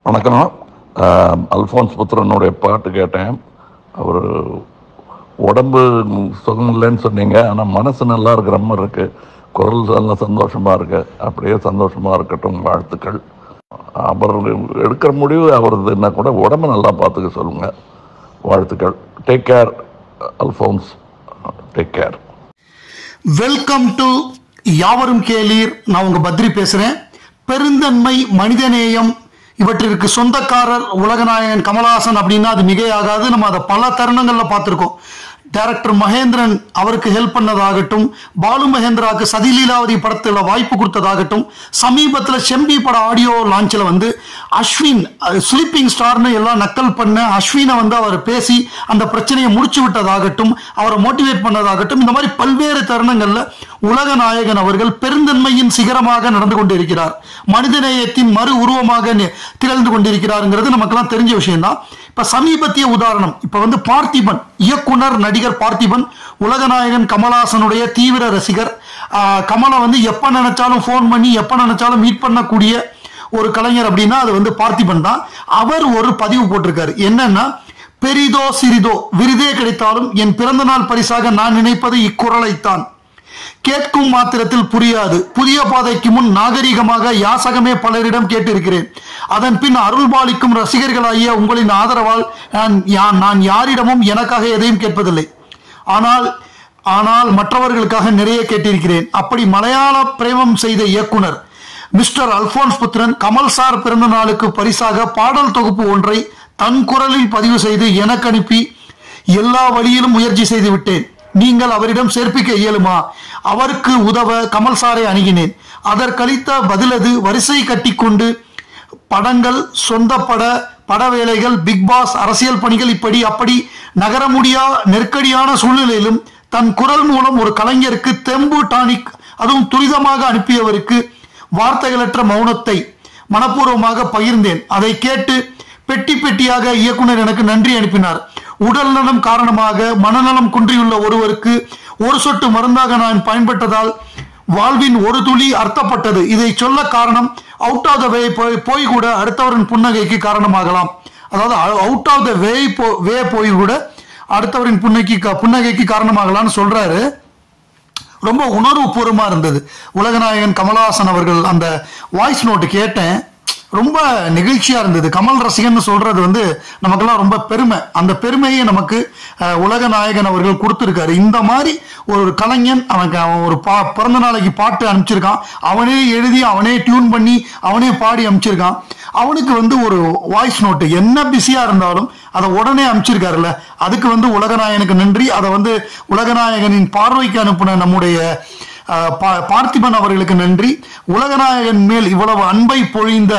வணக்கம் ஆஹ் அல்ஃபோன்ஸ் புத்திரனுடைய பாட்டு கேட்டேன் அவர் உடம்பு சுகம் இல்லைன்னு சொன்னீங்க ஆனால் மனசு நல்லா இருக்கிற மாதிரி இருக்கு குரல் நல்லா சந்தோஷமா இருக்கு அப்படியே சந்தோஷமா இருக்கட்டும் வாழ்த்துக்கள் அவர் எடுக்கிற முடிவு அவரதுன்னா கூட உடம்பு நல்லா பார்த்துக்க சொல்லுங்க வாழ்த்துக்கள் take care Alphonse take care welcome to Yaavarum Keleer நான் உங்க பத்ரி பேசுறேன் பெருந்தன்மை மனிதநேயம் இவற்றிற்கு சொந்தக்காரர் உலகநாயகன் கமலஹாசன் அப்படின்னா அது மிகையாகாது நம்ம அதை பல தருணங்கள்ல பார்த்திருக்கோம் டைரக்டர் மகேந்திரன் அவருக்கு ஹெல்ப் பண்ணதாகட்டும் பாலு மகேந்திராவுக்கு சதிலீலாவதி படத்துல வாய்ப்பு கொடுத்ததாகட்டும் சமீபத்துல செம்பி பட ஆடியோ லான்ச்சில் வந்து அஸ்வின் ஸ்லீப்பிங் ஸ்டார்னு எல்லாம் நக்கல் பண்ண அஸ்வினை வந்து அவர் பேசி அந்த பிரச்சனையை முடிச்சு விட்டதாகட்டும் அவரை மோட்டிவேட் பண்ணதாகட்டும் இந்த மாதிரி பல்வேறு தருணங்கள்ல உலக நாயகன் அவர்கள் பெருந்தன்மையின் சிகரமாக நடந்து கொண்டிருக்கிறார் மனிதநேயத்தின் மறு உருவமாக நி- திகழ்ந்து கொண்டிருக்கிறாருங்கிறது நமக்கெல்லாம் தெரிஞ்ச விஷயம்தான் இப்ப சமீபத்திய உதாரணம் இப்ப வந்து பார்த்திபன் இயக்குனர் நடிகர் பார்த்திபன் உலகநாயகன் கமலஹாசனுடைய தீவிர ரசிகர் ஆஹ் கமலை வந்து எப்ப நினைச்சாலும் ஃபோன் பண்ணி எப்ப நினைச்சாலும் மீட் பண்ணக்கூடிய ஒரு கலைஞர் அப்படின்னா அது வந்து பார்த்திபன் தான் அவர் ஒரு பதிவு போட்டிருக்காரு என்னன்னா பெரிதோ சிறிதோ விருதே கிடைத்தாலும் என் பிறந்தநாள் பரிசாக நான் நினைப்பது இக்குறளைத்தான் கேட்கும் மாத்திரத்தில் புரியாது புதிய பாதைக்கு முன் நாகரிகமாக யாசகமே பலரிடம் கேட்டிருக்கிறேன் அதன் பின் அருள்பாலிக்கும் ரசிகர்களாகிய உங்களின் ஆதரவால் நான் யா- நான் யாரிடமும் எனக்காக எதையும் கேட்பதில்லை ஆனால் ஆனால் மற்றவர்களுக்காக நிறைய கேட்டிருக்கிறேன் அப்படி மலையாள பிரேமம் செய்த இயக்குனர் மிஸ்டர் அல்போன்ஸ் புத்திரன் கமல் சார் பிறந்த நாளுக்கு பரிசாக பாடல் தொகுப்பு ஒன்றை தன் குரலில் பதிவு செய்து எனக்கு அனுப்பி எல்லா வழியிலும் முயற்சி செய்து விட்டேன் நீங்கள் அவரிடம் சேர்ப்பிக்க இயலுமா அவருக்கு உதவ கமல் சாரை அணுகினேன் அதற்களித்த பதிலது வரிசை கட்டிக்கொண்டு படங்கள் சொந்த பட பட வேலைகள் பிக் பாஸ் அரசியல் பணிகள் இப்படி அப்படி நகர முடியா நெருக்கடியான சூழ்நிலையிலும் தன் குரல் மூலம் ஒரு கலைஞருக்கு தெம்பு டானிக் அதுவும் துரிதமாக அனுப்பியவருக்கு வார்த்தைகளற்ற மௌனத்தை மனப்பூர்வமாக பகிர்ந்தேன் அதை கேட்டு பெட்டி பெட்டியாக இயக்குனர் எனக்கு நன்றி அனுப்பினார் உடல் நலம் காரணமாக மனநலம் குன்றியுள்ள ஒருவருக்கு ஒரு சொட்டு மருந்தாக நான் பயன்பட்டதால் வாழ்வின் ஒரு துளி அர்த்தப்பட்டது இதை சொல்ல காரணம் அவுட் ஆஃப் த வே போய் கூட அடுத்தவரின் புன்னகைக்கு காரணமாகலாம் அதாவது அவுட் ஆஃப் த வே வே போய் கூட அடுத்தவரின் புன்னகைக்கு புன்னகைக்கு காரணமாகலாம்னு சொல்றாரு ரொம்ப உணர்வுபூர்வமா இருந்தது உலகநாயகன் கமலஹாசன் அவர்கள் அந்த வாய்ஸ் நோட்டு கேட்டேன் ரொம்ப நெகிழ்ச்சியா இருந்தது கமல் ரசிகன் சொல்றது வந்து நமக்கெல்லாம் ரொம்ப பெருமை அந்த பெருமையை நமக்கு அஹ், உலக நாயகன் அவர்கள் கொடுத்துருக்காரு இந்த மாதிரி ஒரு கலைஞன் அவனுக்கு அவன் ஒரு பா பிறந்த நாளைக்கு பாட்டு அனுப்பிச்சிருக்கான் அவனே எழுதி அவனே டியூன் பண்ணி அவனே பாடி அனுப்பிச்சிருக்கான் அவனுக்கு வந்து ஒரு வாய்ஸ் நோட்டு என்ன பிஸியா இருந்தாலும் அதை உடனே அனுப்பிச்சிருக்காருல்ல அதுக்கு வந்து உலகநாயகனுக்கு நன்றி அதை வந்து உலகநாயகனின் பார்வைக்கு அனுப்பின நம்முடைய அஹ், பா- பார்த்திபன் அவர்களுக்கு நன்றி உலகநாயகன் மேல் இவ்வளவு அன்பை பொழிந்த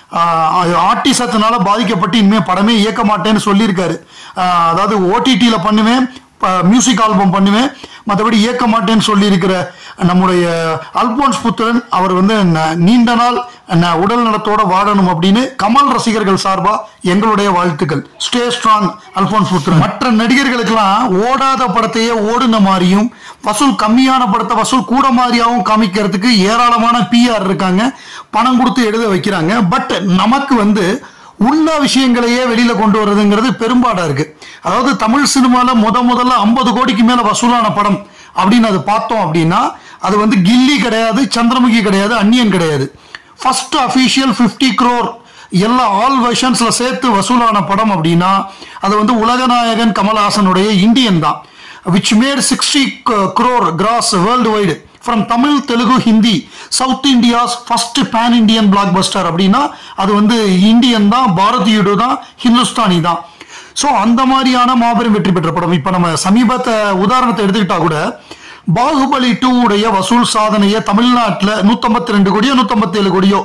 ஆஹ், ஆட்டிசத்தினால பாதிக்கப்பட்டு இனிமே படமே இயக்க மாட்டேன்னு சொல்லியிருக்காரு ஆஹ், அதாவது ஓடிடியில பண்ணுவேன் மியூசிக் ஆல்பம் பண்ணுவேன் மற்றபடி இயக்க மாட்டேன்னு சொல்லியிருக்கிற நம்முடைய அல்போன்ஸ் புத்திரன் அவர் வந்து ந- நீண்ட நாள் ந- உடல் நலத்தோட வாழணும் அப்படின்னு கமல் ரசிகர்கள் சார்பா எங்களுடைய வாழ்த்துக்கள் ஸ்டே ஸ்ட்ராங் அல்போன்ஸ் புத்திரன் மற்ற நடிகர்களுக்கெல்லாம் ஓடாத படத்தையே ஓடுன மாதிரியும் வசூல் கம்மியான படத்தை வசூல் கூட மாதிரியாவும் காமிக்கிறதுக்கு ஏராளமான பிஆர் இருக்காங்க பணம் கொடுத்து எழுத வைக்கிறாங்க பட் நமக்கு வந்து உள்ள விஷயங்களையே வெளியில கொண்டு வர்றதுங்கிறது பெரும்பாடா இருக்கு அதாவது தமிழ் சினிமால முத முதல்ல ஐம்பது கோடிக்கு மேல வசூலான படம் அப்படின்னு அது பார்த்தோம் அப்படின்னா அது வந்து கில்லி கிடையாது சந்திரமுகி கிடையாது அந்நியன் கிடையாது ஃபர்ஸ்ட் அஃபீஷியல் 50 crore எல்லா ஆல் வெர்ஷன்ஸ்ல சேர்த்து வசூலான படம் அப்படின்னா அது வந்து உலகநாயகன் கமல்ஹாசனுடைய இந்தியன் தான் which made sixty crore gross worldwide from Tamil Telugu Hindi south India's first pan Indian blockbuster அப்படின்னா அது வந்து இந்தியன் தான் பாரதியுடு தான் ஹிந்துஸ்தானி தான் ஸோ அந்த மாதிரியான மாபெரும் வெற்றி பெற்ற படம் இப்போ நம்ம சமீபத்த உதாரணத்தை எடுத்துக்கிட்டா கூட பாகுபலி டூ உடைய வசூல் சாதனையை தமிழ்நாட்டில் நூற்றம்பத்தி ரெண்டு கோடியோ நூற்றம்பத்தி ஏழு கோடியோ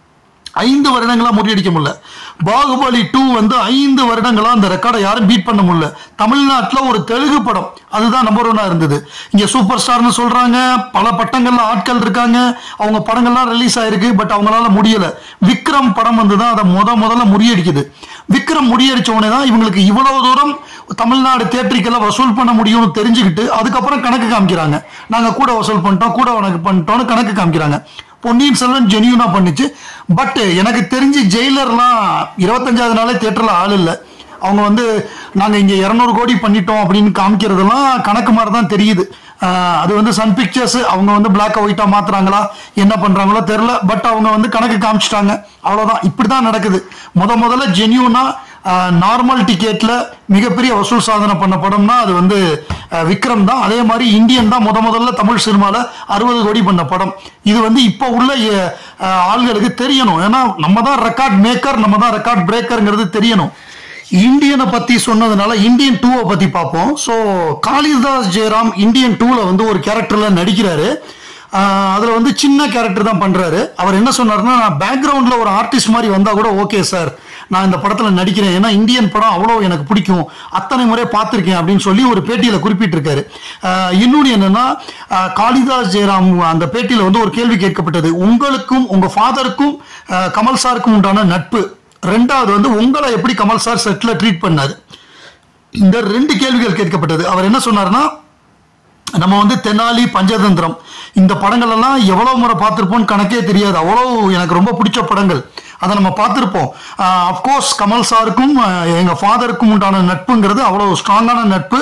ஐந்து வருடங்களா முறியடிக்க முடியல பாகுபலி டூ வந்து ஐந்து வருடங்களா அந்த ரெக்கார்டை யாரும் பீட் பண்ண முடியல தமிழ்நாட்டில் ஒரு தெலுங்கு படம் அதுதான் நம்பர் ஒன்னா இருந்தது இங்க சூப்பர் ஸ்டார்னு சொல்றாங்க பல பட்டங்கள்ல ஆட்கள் இருக்காங்க அவங்க படங்கள்லாம் ரிலீஸ் ஆயிருக்கு பட் அவங்களால முடியல விக்ரம் படம் வந்து தான் அதை முத முதல்ல முறியடிக்குது விக்ரம் முறியடிச்ச உடனே தான் இவங்களுக்கு இவ்வளவு தூரம் தமிழ்நாடு தேட்டரிக்கெல்லாம் வசூல் பண்ண முடியும்னு தெரிஞ்சுக்கிட்டு அதுக்கப்புறம் கணக்கு காமிக்கிறாங்க நாங்க கூட வசூல் பண்ணிட்டோம் கூட உனக்கு பண்ணிட்டோம்னு கணக்கு காமிக்கிறாங்க பொன்னியின் செல்வன் ஜெனியூனா பண்ணுச்சு பட் எனக்கு தெரிஞ்சு ஜெயிலர்லாம் இருபத்தஞ்சாவது நாளே தேட்டரில் ஆள் இல்லை அவங்க வந்து நாங்கள் இங்கே இரநூறு கோடி பண்ணிட்டோம் அப்படின்னு காமிக்கிறதெல்லாம் கணக்கு மாதிரி தான் தெரியுது ஆஹ் அது வந்து சன் பிக்சர்ஸ் அவங்க வந்து பிளாக் ஒயிட்டா மாத்துறாங்களா என்ன பண்றாங்களோ தெரில பட் அவங்க வந்து கணக்கு காமிச்சிட்டாங்க அவ்வளவுதான் இப்படிதான் நடக்குது முத முதல்ல ஜென்யூனா நார்மல் டிக்கெட்ல மிகப்பெரிய வசூல் சாதனை பண்ண படம்னா அது வந்து ஆஹ் விக்ரம் தான் அதே மாதிரி இந்தியன் தான் முத முதல்ல தமிழ் சினிமால அறுபது கோடி பண்ண படம் இது வந்து இப்போ உள்ள ஆஹ் ஆள்களுக்கு தெரியணும் ஏன்னா நம்ம தான் ரெக்கார்ட் மேக்கர் நம்ம தான் ரெக்கார்ட் பிரேக்கர்ங்கிறது தெரியணும் இந்தியனை பத்தி சொன்னதுனால இந்தியன் டூவை பத்தி பார்ப்போம் ஸோ காளிதாஸ் ஜெயராம் இந்தியன் டூல வந்து ஒரு கேரக்டர்ல நடிக்கிறாரு ஆஹ் அதுல வந்து சின்ன கேரக்டர் தான் பண்றாரு அவர் என்ன சொன்னாருன்னா நான் பேக்ரவுண்ட்ல ஒரு ஆர்டிஸ்ட் மாதிரி வந்தா கூட ஓகே சார் நான் இந்த படத்துல நடிக்கிறேன் ஏன்னா இந்தியன் படம் அவ்வளோ எனக்கு பிடிக்கும் அத்தனை முறை பார்த்துருக்கேன் அப்படின்னு சொல்லி ஒரு பேட்டியில குறிப்பிட்டிருக்காரு ஆஹ் இன்னொன்னு என்னன்னா ஆஹ் காளிதாஸ் ஜெயராம் அந்த பேட்டியில வந்து ஒரு கேள்வி கேட்கப்பட்டது உங்களுக்கும் உங்க ஃபாதருக்கும் கமல் சாருக்கும் உண்டான நட்பு ரெண்டாவது வந்து உங்களை எப்படி கமல் சார் செட்டில் ட்ரீட் பண்ணாரு இந்த ரெண்டு கேள்விகள் கேட்கப்பட்டது அவர் என்ன சொன்னார்னா நம்ம வந்து தென்னாலி பஞ்சதந்திரம் இந்த படங்கள் எல்லாம் எவ்வளவு முறை பார்த்துருப்போம்னு கணக்கே தெரியாது அவ்வளோ எனக்கு ரொம்ப பிடிச்ச படங்கள் அதை நம்ம பார்த்துருப்போம் அஃப்கோர்ஸ் கமல் சாருக்கும் ஆஹ், எங்க ஃபாதருக்கும் உண்டான நட்புங்கிறது அவ்வளோ ஸ்ட்ராங்கான நட்பு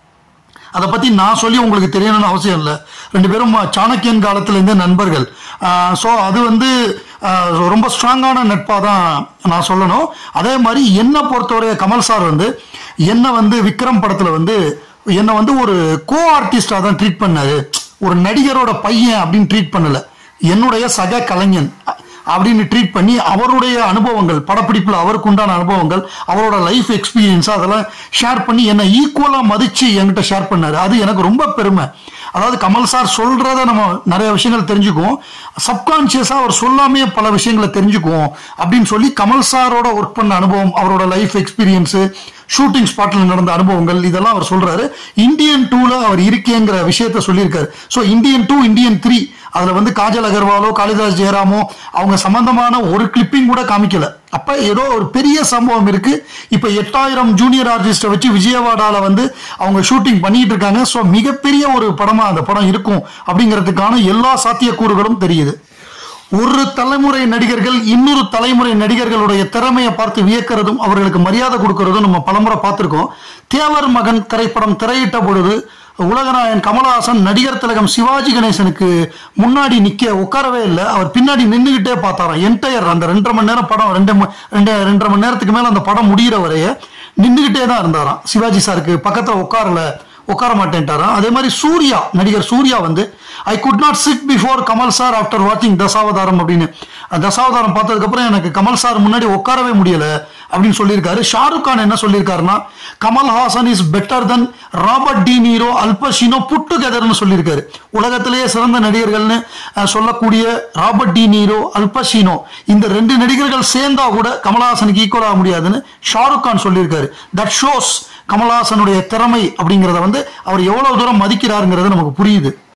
அதை பத்தி நான் சொல்லி உங்களுக்கு தெரியணும்னு அவசியம் இல்லை ரெண்டு பேரும் சாணக்கியன் காலத்திலேருந்தே நண்பர்கள் ஸோ அது வந்து ஆஹ், ரொம்ப ஸ்ட்ராங்கான நட்பாக தான் நான் சொல்லணும் அதே மாதிரி என்னை பொறுத்தவரை கமல் சார் வந்து என்னை வந்து விக்ரம் படத்தில் வந்து என்னை வந்து ஒரு கோ ஆர்டிஸ்டாக தான் ட்ரீட் பண்ணாரு ஒரு நடிகரோட பையன் அப்படின்னு ட்ரீட் பண்ணல என்னுடைய சக கலைஞன் அப்படின்னு ட்ரீட் பண்ணி அவருடைய அனுபவங்கள் படப்பிடிப்பில் அவருக்கு உண்டான அனுபவங்கள் அவரோட லைஃப் எக்ஸ்பீரியன்ஸ் அதெல்லாம் ஷேர் பண்ணி என்னை ஈக்குவலாக மதித்து என்கிட்ட ஷேர் பண்ணாரு அது எனக்கு ரொம்ப பெருமை அதாவது கமல் சார் சொல்றத நம்ம நிறைய விஷயங்கள் தெரிஞ்சுக்குவோம் சப்கான்சியஸாக அவர் சொல்லாமே பல விஷயங்களை தெரிஞ்சுக்குவோம் அப்படின்னு சொல்லி கமல் சாரோட ஒர்க் பண்ண அனுபவம் அவரோட லைஃப் எக்ஸ்பீரியன்ஸு ஷூட்டிங் ஸ்பாட்ல நடந்த அனுபவங்கள் இதெல்லாம் அவர் சொல்றாரு இந்தியன் டூல அவர் இருக்கேங்கிற விஷயத்த சொல்லியிருக்காரு so Indian two Indian three அதுல வந்து காஜல் அகர்வாலோ காளிதாஸ் ஜெயராமோ அவங்க சம்பந்தமான ஒரு கிளிப்பிங் கூட காமிக்கல அப்ப ஏதோ ஒரு பெரிய சம்பவம் இருக்கு இப்ப எட்டாயிரம் ஜூனியர் ஆர்டிஸ்ட வச்சு விஜயவாடால வந்து அவங்க ஷூட்டிங் பண்ணிட்டு இருக்காங்க ஸோ மிகப்பெரிய ஒரு படமா அந்த படம் இருக்கும் அப்படிங்கிறதுக்கான எல்லா சாத்தியக்கூறுகளும் தெரியுது ஒரு தலைமுறை நடிகர்கள் இன்னொரு தலைமுறை நடிகர்களுடைய திறமையை பார்த்து வியக்கிறதும் அவர்களுக்கு மரியாதை கொடுக்கறதும் நம்ம பலமுறை பார்த்திருக்கோம் தேவர் மகன் திரைப்படம் திரையிட்ட பொழுது உலகநாயகன் கமலஹாசன் நடிகர் திலகம் சிவாஜி கணேசனுக்கு முன்னாடி நிக்க உட்காரவே இல்லை அவர் பின்னாடி நின்றுகிட்டே பார்த்தாராம் என்டையர் அந்த ரெண்டரை மணி நேரம் படம் ரெண்டு ம- ரெண்டு ரெண்டரை மணி நேரத்துக்கு மேல அந்த படம் முடிகிற வரைய நின்றுகிட்டே தான் இருந்தாராம் சிவாஜி சாருக்கு பக்கத்துல உட்காரல உட்கார மாட்டேன்ட்டாராம் அதே மாதிரி சூர்யா நடிகர் சூர்யா வந்து I could not sit before Kamal sir after வாட்சிங் தசாவதாரம் அப்படின்னு அந்த தசாவதாரம் பார்த்ததுக்கப்புறம் எனக்கு கமல் சார் முன்னாடி உட்காரவே முடியல அப்படின்னு சொல்லியிருக்காரு ஷாருக் கான் என்ன சொல்லியிருக்காருன்னா Kamal Haasan is better than Robert De Niro Al Pacino புட்டு கெதர்னு சொல்லியிருக்காரு உலகத்திலேயே சிறந்த நடிகர்கள்னு அஹ், சொல்லக்கூடிய ராபர்ட் டி நீரோ அல்பஷினோ இந்த ரெண்டு நடிகர்கள் சேர்ந்தா கூட கமல்ஹாசனுக்கு ஈக்குவல் ஆக முடியாதுன்னு ஷாருக் கான் சொல்லியிருக்காரு தட் ஷோஸ் கமல்ஹாசனுடைய திறமை அப்படிங்கிறத வந்து அவர் எவ்வளவு தூரம் மதிக்கிறாருங்கிறது நமக்கு புரியுது